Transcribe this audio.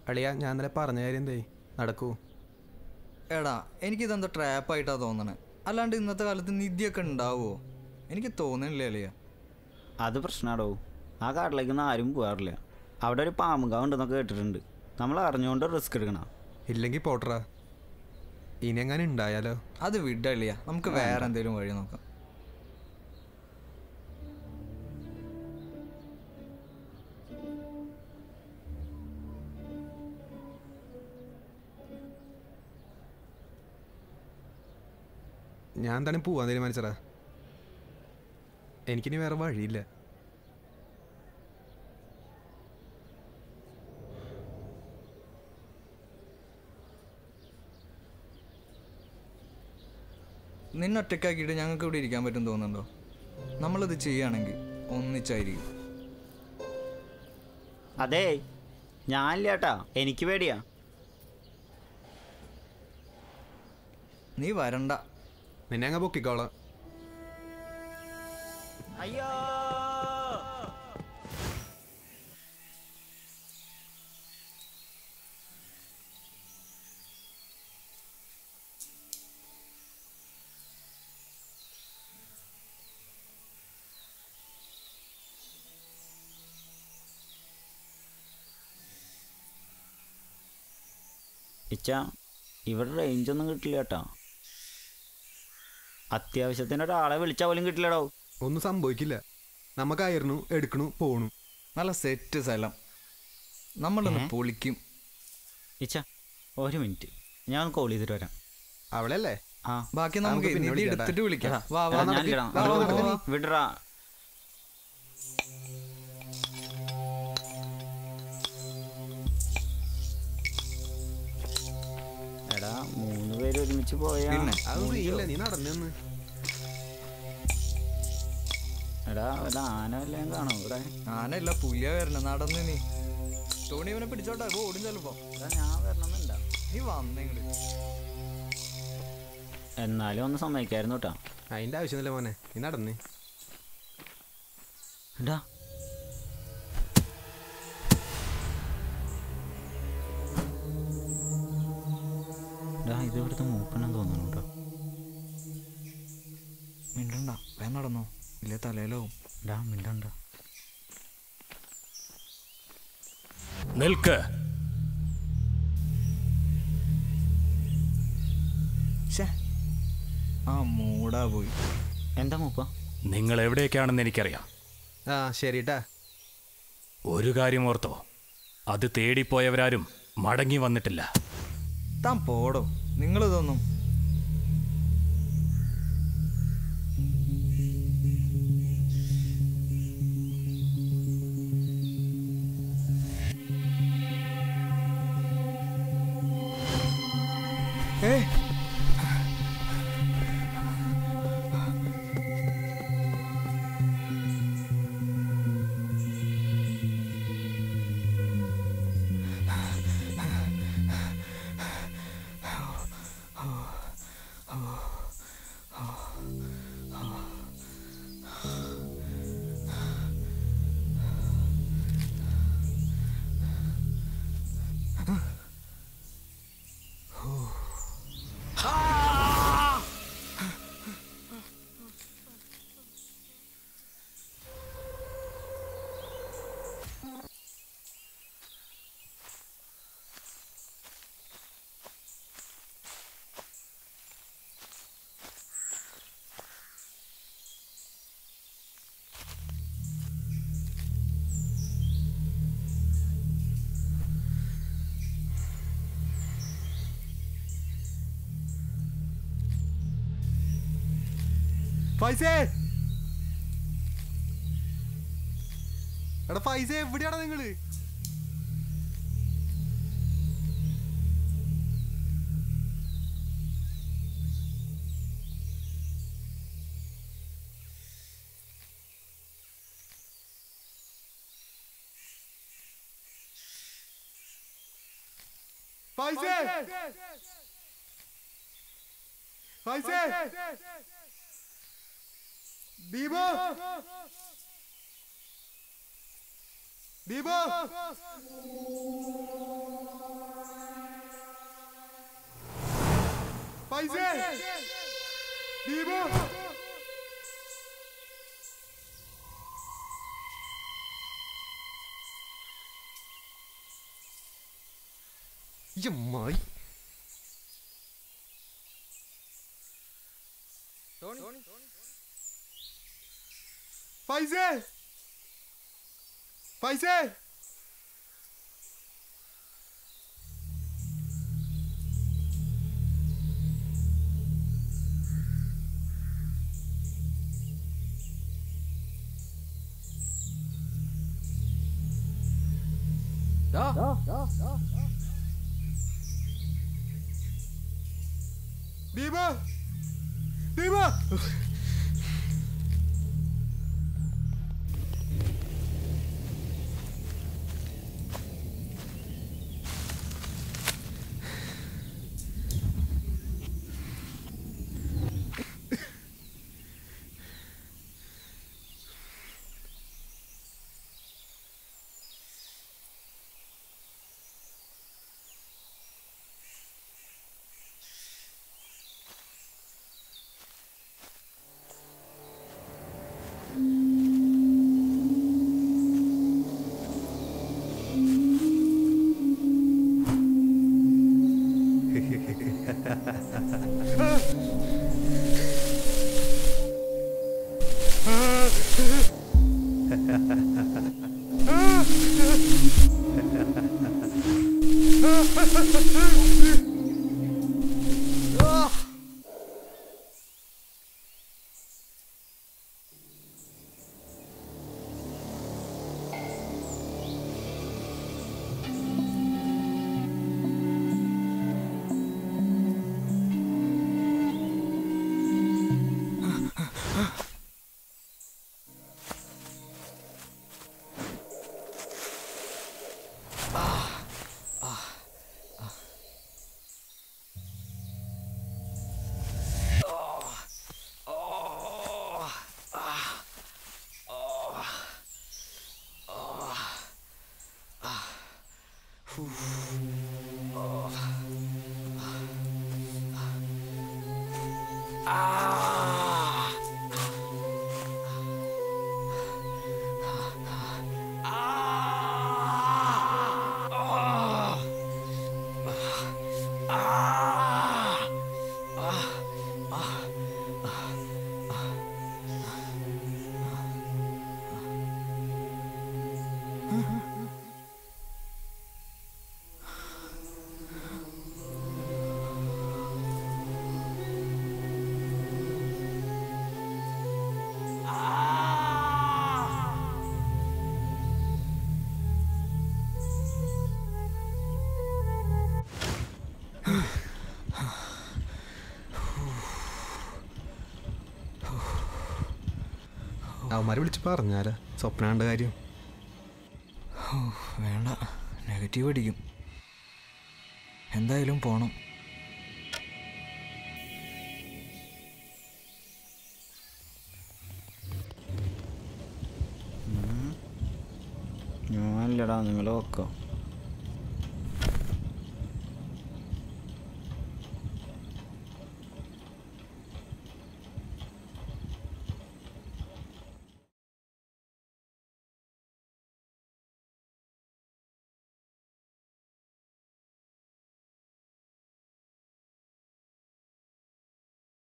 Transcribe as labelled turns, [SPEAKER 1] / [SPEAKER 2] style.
[SPEAKER 1] അളിയ ഞാൻ ഇന്നലെ പറഞ്ഞ കാര്യം എന്തേ നടക്കൂ
[SPEAKER 2] എടാ എനിക്കിതെന്തോ ട്രാപ്പായിട്ടാ തോന്നണേ അല്ലാണ്ട് ഇന്നത്തെ കാലത്ത് നിധിയൊക്കെ ഉണ്ടാവുമോ എനിക്ക് തോന്നുന്നില്ല അളിയ
[SPEAKER 3] അത് പ്രശ്നമാടോ ആ കാട്ടിലേക്കൊന്നും ആരും പോകാറില്ല അവിടെ ഒരു പാമ്പുകാവ് ഉണ്ടെന്നൊക്കെ കേട്ടിട്ടുണ്ട് നമ്മൾ അറിഞ്ഞുകൊണ്ട് റിസ്ക് എടുക്കണം
[SPEAKER 1] ഇല്ലെങ്കിൽ പോട്ടറാ ഇനി എങ്ങനെ ഉണ്ടായാലോ
[SPEAKER 2] അത് വിടളിയ നമുക്ക് വേറെ എന്തെങ്കിലും വഴി നോക്കാം
[SPEAKER 1] ഞാൻ തന്നെ പോവാൻ തീരുമാനിച്ചടാ എനിക്കിനി വേറെ വഴിയില്ല
[SPEAKER 2] നിന്നെ ഒറ്റക്കാക്കിയിട്ട് ഞങ്ങൾക്ക് ഇവിടെ ഇരിക്കാൻ പറ്റും തോന്നുന്നുണ്ടോ നമ്മളിത് ചെയ്യുകയാണെങ്കിൽ ഒന്നിച്ചായിരിക്കും
[SPEAKER 3] അതെ ഞാനില്ല ചേട്ടാ എനിക്ക് പേടിയാ
[SPEAKER 2] നീ വരണ്ട
[SPEAKER 1] നിന്നെ അങ്ങ് പൊക്കിക്കോളാം
[SPEAKER 3] അയ്യോ ഇച്ച ഇവിടെ റേഞ്ച് ഒന്നും കിട്ടില്ല കേട്ടാ അത്യാവശ്യത്തിന് ഒരാളെ വിളിച്ചാൽ പോലും കിട്ടില്ലടോ
[SPEAKER 1] ഒന്നും സംഭവിക്കില്ല നമുക്കായിരുന്നു എടുക്കണു പോണു
[SPEAKER 2] നല്ല സെറ്റ് സ്ഥലം നമ്മളൊന്ന് പൊളിക്കും
[SPEAKER 3] ഇച്ച ഒരു മിനിറ്റ് ഞാൻ കോൾ ചെയ്തിട്ട് വരാം
[SPEAKER 1] അവളല്ലേ
[SPEAKER 3] ആ
[SPEAKER 2] ബാക്കി നമുക്ക്
[SPEAKER 1] നമുക്ക് പിന്നെ
[SPEAKER 2] നിധി
[SPEAKER 1] വിളിക്കാം,
[SPEAKER 2] എടുത്തിട്ട് വിളിക്കാം വാ വാ
[SPEAKER 3] എടാ, ഞാൻ
[SPEAKER 2] നടക്ക്.
[SPEAKER 3] ഇല്ലടാ.
[SPEAKER 2] വാ, വാ,
[SPEAKER 3] അങ്ങോട്ട്
[SPEAKER 2] വാ, വാ.
[SPEAKER 3] വിടറാ എടാ മൂന്ന് പേര് ഒരുമിച്ച് പോയാ
[SPEAKER 2] പിന്നെ?
[SPEAKER 1] അതൊന്നും ഇല്ല നീ നടന്നു
[SPEAKER 3] എടാ ഒരു ആന വല്ലതും കാണോ ഇവിടെ
[SPEAKER 2] ആനല്ല പുലിയ വരണ നടന്ന് നീ ടോണി ഇവനെ പിടിച്ചോട്ടെ ഇപ്പൊ ഓടും ചെലപ്പോ
[SPEAKER 3] എടാ ഞാൻ വരണമെന്നുണ്ട
[SPEAKER 2] നീ വന്നെങ്കില്
[SPEAKER 3] എന്നാലും ഒന്ന് സമ്മതിക്കായിരുന്നു കേട്ടാ
[SPEAKER 1] അതിന്റെ ആവശ്യമൊന്നുമില്ല മോനെ നീ നടന്ന്
[SPEAKER 3] എടാ എടാ ഇത് ഇവിടുത്തെ മൂപ്പണെന്ന് തോന്നുന്നു കേട്ടോ
[SPEAKER 2] മിണ്ടണ്ട വേഗം നടന്നോ ഇല്ലേ തലയിലാവും
[SPEAKER 3] എടാ മിണ്ടണ്ട
[SPEAKER 4] നിൽക്ക്
[SPEAKER 2] ഷേ ആ മൂടാ പോയി
[SPEAKER 3] എന്താ മൂപ്പ
[SPEAKER 4] നിങ്ങൾ എവിടേക്കാണെന്ന് എനിക്കറിയാം
[SPEAKER 1] ആ ശരിട്ടാ
[SPEAKER 4] ഒരു കാര്യം ഓർത്തോ അത് തേടിപ്പോയവരാരും മടങ്ങി വന്നിട്ടില്ല
[SPEAKER 2] താൻ പോടോ നിങ്ങളിതൊന്നും ഏ
[SPEAKER 1] ഫൈസേ എടാ ഫൈസേ എവിടെയാടാ നിങ്ങള് ഫൈസേ ഫൈസേ ദീപു ദീപു യമ്മായി
[SPEAKER 5] ഫൈസേ ഫൈസേ ദീപ ദീപ
[SPEAKER 1] അവന്മാരെ വിളിച്ച് പറഞ്ഞാലാ സ്വപ്നാണ്ട് കാര്യം
[SPEAKER 2] വേണ്ട നെഗറ്റീവ് അടിക്കും എന്തായാലും പോണം
[SPEAKER 3] ഞാനില്ലടാ നിങ്ങൾ വെക്കോ